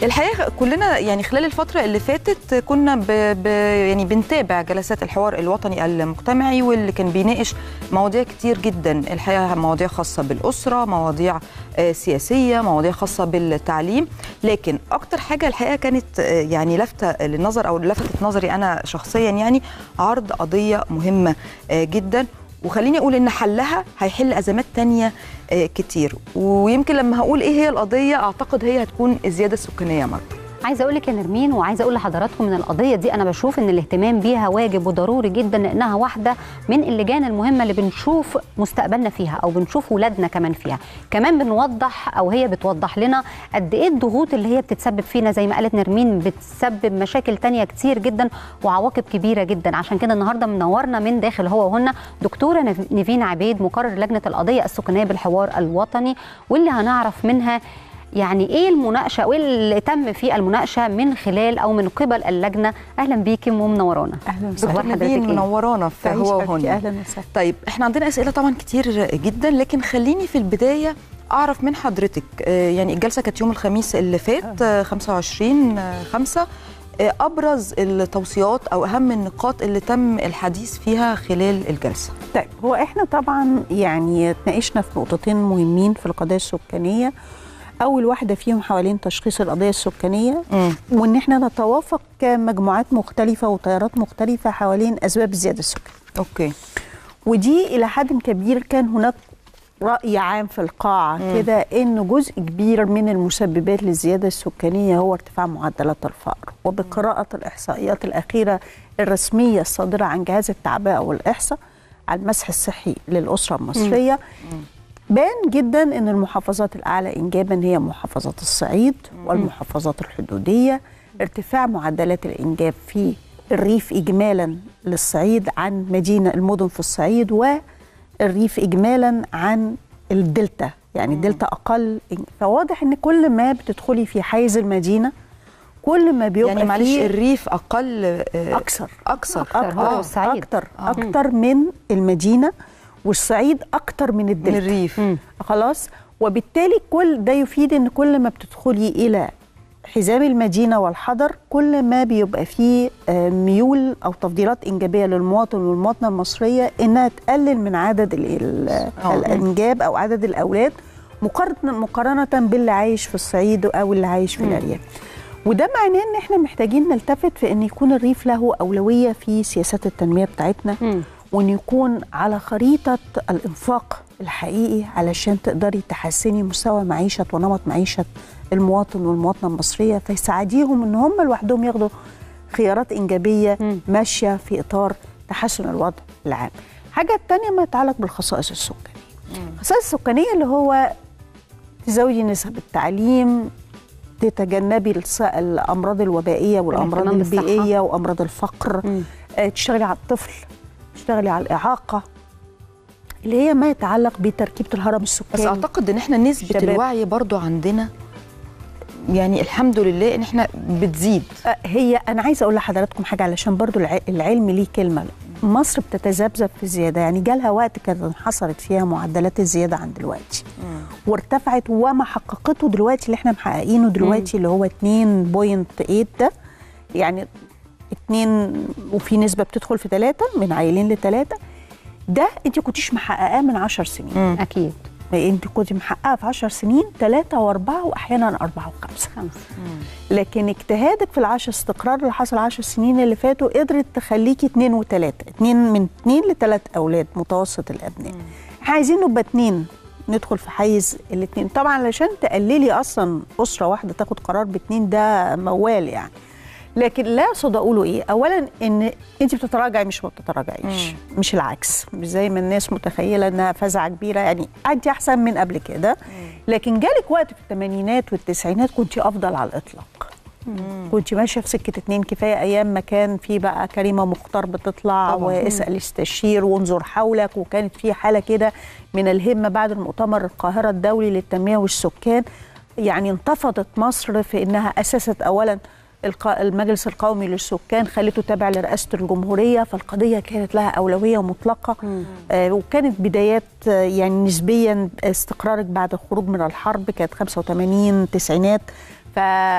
الحقيقه كلنا يعني خلال الفتره اللي فاتت كنا ب... ب... يعني بنتابع جلسات الحوار الوطني المجتمعي واللي كان بيناقش مواضيع كتير جدا الحقيقه مواضيع خاصه بالاسره مواضيع آه، سياسيه مواضيع خاصه بالتعليم لكن اكتر حاجه الحقيقه كانت آه، يعني لافته للنظر او لفتت نظري انا شخصيا يعني عرض قضيه مهمه آه، جدا وخليني اقول ان حلها هيحل ازمات تانية آه، كتير ويمكن لما هقول ايه هي القضيه اعتقد هي هتكون الزياده السكانيه يا مرة عايزه اقول لك يا نرمين وعايزه اقول لحضراتكم ان القضيه دي انا بشوف ان الاهتمام بيها واجب وضروري جدا لانها واحده من اللجان المهمه اللي بنشوف مستقبلنا فيها او بنشوف ولادنا كمان فيها كمان بنوضح او هي بتوضح لنا قد ايه الضغوط اللي هي بتتسبب فينا زي ما قالت نرمين بتسبب مشاكل تانية كتير جدا وعواقب كبيره جدا عشان كده النهارده منورنا من داخل هو وهن دكتوره نف- نيفين عبيد مقرر لجنه القضيه السكانيه بالحوار الوطني واللي هنعرف منها يعني ايه المناقشه وايه اللي تم في المناقشه من خلال او من قبل اللجنه اهلا بيكي ومنورانا اهلا دكتور أخبار حضرتك نبيل إيه؟ منورانا في تعيش هو حبيبتي، وهن اهلا وسهلا طيب احنا عندنا اسئله طبعا كتير جدا لكن خليني في البدايه اعرف من حضرتك آه، يعني الجلسه كانت يوم الخميس اللي فات آه، 25 5 ابرز التوصيات او اهم النقاط اللي تم الحديث فيها خلال الجلسه طيب هو احنا طبعا يعني اتناقشنا في نقطتين مهمين في القضايا السكانيه اول واحده فيهم حوالين تشخيص القضيه السكانيه وان احنا نتوافق كمجموعات مختلفه وتيارات مختلفه حوالين اسباب الزياده السكانيه اوكي ودي الى حد كبير كان هناك راي عام في القاعه كده ان جزء كبير من المسببات للزياده السكانيه هو ارتفاع معدلات الفقر وبقراءه الاحصائيات الاخيره الرسميه الصادره عن جهاز التعبئه والاحصاء على المسح الصحي للاسره المصريه بان جدا ان المحافظات الاعلى انجابا هي محافظات الصعيد والمحافظات الحدوديه ارتفاع معدلات الانجاب في الريف اجمالا للصعيد عن مدينه المدن في الصعيد والريف اجمالا عن الدلتا يعني الدلتا اقل فواضح ان كل ما بتدخلي في حيز المدينه كل ما بيبقى يعني معلش فيه الريف اقل آه، اكثر اكثر أكتر، هو والصعيد. اكتر اكتر من المدينه والصعيد اكتر من من الدلتا الريف خلاص وبالتالي كل ده يفيد ان كل ما بتدخلي الى حزام المدينه والحضر كل ما بيبقى فيه آه، ميول او تفضيلات انجابيه للمواطن والمواطنه المصريه انها تقلل من عدد ال- ال- آه. الانجاب او عدد الاولاد مقارنه مقارنه باللي عايش في الصعيد او اللي عايش في الارياف وده معناه ان احنا محتاجين نلتفت في ان يكون الريف له اولويه في سياسات التنميه بتاعتنا مم. وان يكون على خريطه الانفاق الحقيقي علشان تقدري تحسني مستوى معيشه ونمط معيشه المواطن والمواطنه المصريه فيساعديهم ان هم لوحدهم ياخدوا خيارات انجابيه مم. ماشيه في اطار تحسن الوضع العام. الحاجه الثانيه ما يتعلق بالخصائص السكانيه. الخصائص السكانيه اللي هو تزودي نسب التعليم تتجنبي الص- الامراض الوبائيه والامراض والاهتمام بالصحة. البيئيه وامراض الفقر مم. آه، تشتغلي على الطفل تشتغلي على الاعاقه اللي هي ما يتعلق بتركيبه الهرم بس السكاني اعتقد ان احنا نسبه شباب. الوعي برضو عندنا يعني الحمد لله ان احنا بتزيد آه، هي انا عايزه اقول لحضراتكم حاجه علشان برضو الع- العلم ليه كلمه مصر بتتذبذب في الزياده يعني جالها وقت كانت انحصرت فيها معدلات الزياده عن دلوقتي وارتفعت وما حققته دلوقتي اللي احنا محققينه دلوقتي اللي هو 2.8 ده يعني 2 وفي نسبه بتدخل في 3 من عيلين لثلاثه ده انت كنتيش محققاه من 10 سنين اكيد انت كنت محققه في 10 سنين 3 و4 واحيانا 4 و5 خمسة لكن اجتهادك في العشر استقرار اللي حصل 10 سنين اللي فاتوا قدرت تخليكي اتنين وتلاته اتنين من اتنين لتلات اولاد متوسط الابناء احنا عايزين نبقى اتنين ندخل في حيز الاتنين طبعا علشان تقللي اصلا اسره واحده تاخد قرار باتنين ده موال يعني لكن لا اقصد اقوله ايه اولا ان انت بتتراجعي مش ما بتتراجعيش مش العكس مش زي ما الناس متخيله انها فزعه كبيره يعني انت احسن من قبل كده لكن جالك وقت في الثمانينات والتسعينات كنت افضل على الاطلاق كنت ماشيه في سكه اتنين كفايه ايام ما كان في بقى كريمه مختار بتطلع طبعاً. واسال استشير وانظر حولك وكانت في حاله كده من الهمه بعد المؤتمر القاهره الدولي للتنميه والسكان يعني انتفضت مصر في انها اسست اولا الق- المجلس القومي للسكان خلته تابع لرئاسه الجمهوريه فالقضيه كانت لها اولويه مطلقه آه وكانت بدايات آه يعني نسبيا استقرارك بعد الخروج من الحرب كانت 85 تسعينات ف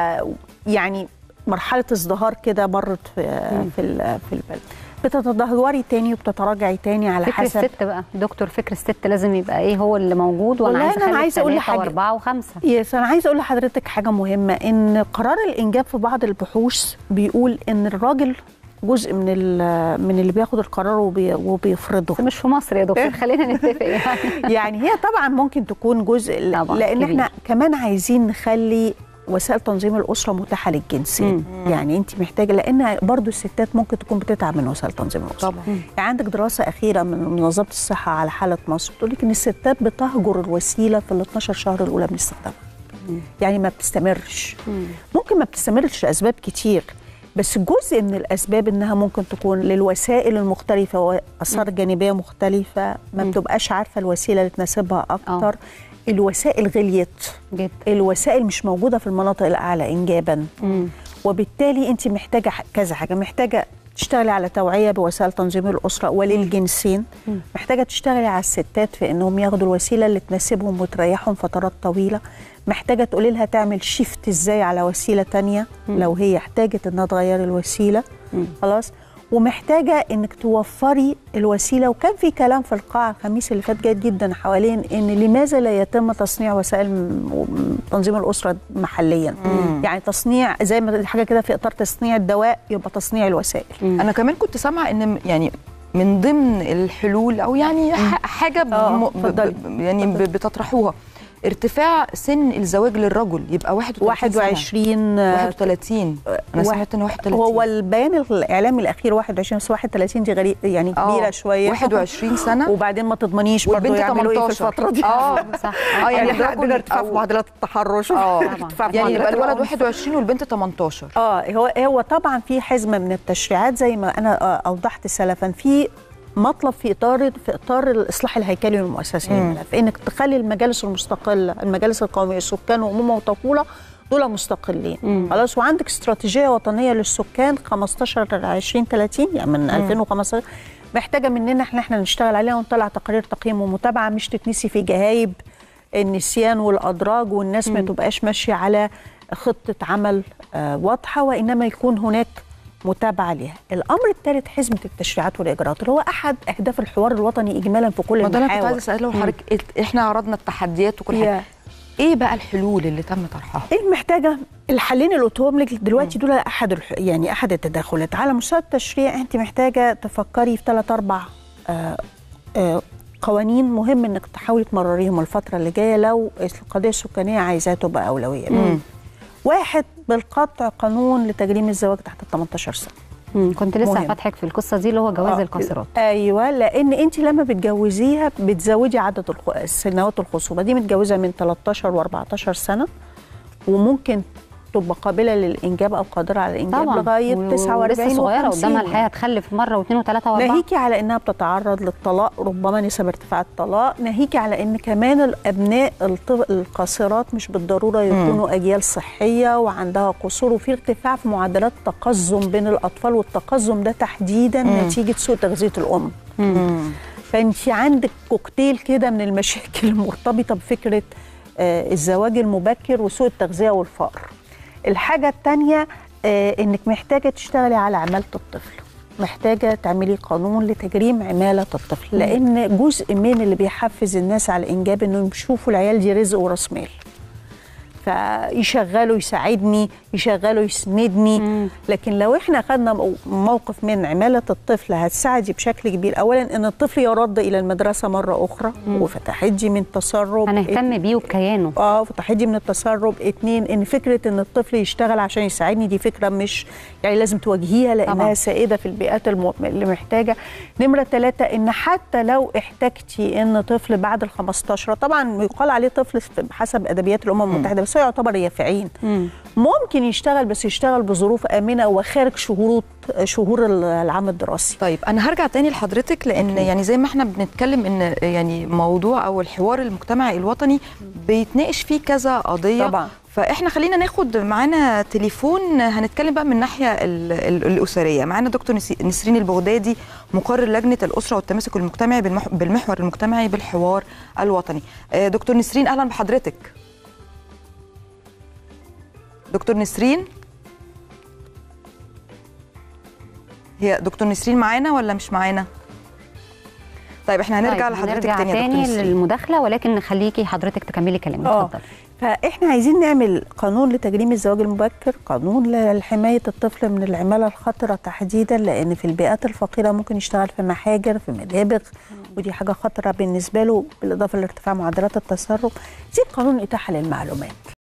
يعني مرحله ازدهار كده مرت في في ال- في البلد بتتدهوري تاني وبتتراجعي تاني على فكر حسب الست بقى دكتور فكر الست لازم يبقى ايه هو اللي موجود وانا والله عايزه أنا اخلف عايزة أقول ثلاثة حاجة. واربعه وخمسه يس انا عايزه اقول لحضرتك حاجه مهمه ان قرار الانجاب في بعض البحوث بيقول ان الراجل جزء من ال- من اللي بياخد القرار وبي وبيفرضه بس مش في مصر يا دكتور خلينا نتفق يعني يعني هي طبعا ممكن تكون جزء طبعاً، لان كبير. احنا كمان عايزين نخلي وسائل تنظيم الاسره متاحه للجنسين يعني انت محتاجه لان برضو الستات ممكن تكون بتتعب من وسائل تنظيم الاسره طبعا يعني عندك دراسه اخيره من منظمه الصحه على حاله مصر بتقول لك ان الستات بتهجر الوسيله في ال 12 شهر الاولى من استخدامها يعني ما بتستمرش ممكن ما بتستمرش لاسباب كتير بس جزء من الاسباب انها ممكن تكون للوسائل المختلفه واثار جانبيه مختلفه ما بتبقاش عارفه الوسيله اللي تناسبها اكتر الوسائل غليت جدا الوسائل مش موجوده في المناطق الاعلى انجابا وبالتالي انت محتاجه ح- كذا حاجه محتاجه تشتغلي على توعيه بوسائل تنظيم الاسره وللجنسين محتاجه تشتغلي على الستات في انهم ياخدوا الوسيله اللي تناسبهم وتريحهم فترات طويله محتاجه تقولي لها تعمل شيفت ازاي على وسيله تانية لو هي احتاجت انها تغير الوسيله خلاص ومحتاجه انك توفري الوسيله وكان في كلام في القاعه الخميس اللي فات جيد جدا حوالين ان لماذا لا يتم تصنيع وسائل م- م- تنظيم الاسره محليا يعني تصنيع زي ما حاجه كده في اطار تصنيع الدواء يبقى تصنيع الوسائل انا كمان كنت سامعه ان يعني من ضمن الحلول او يعني ح- حاجه آه، بم- ب- اتفضلي. ب- يعني ب- بتطرحوها ارتفاع سن الزواج للرجل يبقى 21 سنة. 21 آه، 31 انا واحد- سمعت ان 31 هو البيان الاعلامي الاخير 21 بس 31 دي غريب يعني آه، كبيره شويه 21 سنه وبعدين ما تضمنيش برضه والبنت يعملوا ايه في 18 الفتره دي اه صح اه يعني يعني احنا الرجل عندنا ارتفاع أو- في معدلات التحرش اه ارتفاع في يعني يبقى معدلات الولد العنف. 21 والبنت 18 اه هو هو طبعا في حزمه من التشريعات زي ما انا آه، اوضحت سلفا في مطلب في اطار في اطار الاصلاح الهيكلي للمؤسسه الملف انك تخلي المجالس المستقله المجالس القوميه سكان وامومه وطفوله دول مستقلين خلاص وعندك استراتيجيه وطنيه للسكان 15 20 30 يعني من 2015 محتاجه مننا احنا احنا نشتغل عليها ونطلع تقارير تقييم ومتابعه مش تتنسي في جهايب النسيان والادراج والناس ما تبقاش ماشيه على خطه عمل آه، واضحه وانما يكون هناك متابعه ليها. الامر الثالث حزمه التشريعات والاجراءات اللي هو احد اهداف الحوار الوطني اجمالا في كل ما ده انا كنت المحاور. عايزه اساله حضرتك إت- احنا عرضنا التحديات وكل حاجه يا. ايه بقى الحلول اللي تم طرحها المحتاجه الحلين اللي قلتهم لك دلوقتي دول احد الح... يعني احد التدخلات على مستوى التشريع انت محتاجه تفكري في ثلاث اربع آه آه قوانين مهم انك تحاولي تمرريهم الفتره اللي جايه لو القضيه السكانيه عايزاها تبقى اولويه واحد بالقطع قانون لتجريم الزواج تحت ال 18 سنه مم. كنت لسه مهم. فاتحك في القصه دي اللي هو جواز آه، القاصرات ايوه لان انت لما بتجوزيها بتزودي عدد الخ... سنوات الخصوبه دي متجوزه من 13 و14 سنه وممكن تبقى قابله للانجاب او قادره على الانجاب طبعا لغايه و- 49 ولسه صغيره و50. قدامها الحياه تخلف مره واثنين وثلاثه واربعه ناهيكي على انها بتتعرض للطلاق ربما نسب ارتفاع الطلاق ناهيكي على ان كمان الابناء الط- القاصرات مش بالضروره يكونوا اجيال صحيه وعندها قصور وفي ارتفاع في معدلات التقزم بين الاطفال والتقزم ده تحديدا نتيجه سوء تغذيه الام فانت عندك كوكتيل كده من المشاكل المرتبطه بفكره آه، الزواج المبكر وسوء التغذيه والفقر الحاجه الثانيه انك محتاجه تشتغلي على عماله الطفل محتاجه تعملي قانون لتجريم عماله الطفل لان جزء من اللي بيحفز الناس على الانجاب انهم يشوفوا العيال دي رزق وراس مال فيشغلوا يساعدني يشغلوا يسندني لكن لو احنا خدنا مو- موقف من عماله الطفل هتساعدي بشكل كبير اولا ان الطفل يرد الى المدرسه مره اخرى وفتحدي من تسرب هنهتم بيه وبكيانه اه وتحدي من التسرب اتنين ان فكره ان الطفل يشتغل عشان يساعدني دي فكره مش يعني لازم تواجهيها لانها طبعاً. سائده في البيئات الم... اللي محتاجه نمره ثلاثه ان حتى لو احتجتي ان طفل بعد ال 15 طبعا يقال عليه طفل حسب ادبيات الامم المتحده بس هو يعتبر يافعين ممكن يشتغل بس يشتغل بظروف امنه وخارج شهور شهور العام الدراسي طيب انا هرجع تاني لحضرتك لان يعني زي ما احنا بنتكلم ان يعني موضوع او الحوار المجتمعي الوطني بيتناقش فيه كذا قضيه طبعا. فاحنا خلينا ناخد معانا تليفون هنتكلم بقى من الناحيه ال- ال- الاسريه معانا دكتور نسي- نسرين البغدادي مقرر لجنه الاسره والتماسك المجتمعي بالمح- بالمحور المجتمعي بالحوار الوطني آه، دكتور نسرين اهلا بحضرتك دكتور نسرين هي دكتور نسرين معانا ولا مش معانا طيب احنا هنرجع طيب، لحضرتك هنرجع تاني يا دكتور تاني نسرين للمداخله ولكن نخليكي حضرتك تكملي كلامك اه اتفضلي فاحنا عايزين نعمل قانون لتجريم الزواج المبكر قانون لحمايه الطفل من العماله الخطره تحديدا لان في البيئات الفقيره ممكن يشتغل في محاجر في مدابغ ودي حاجه خطره بالنسبه له بالاضافه لارتفاع معدلات التسرب دي قانون اتاحه للمعلومات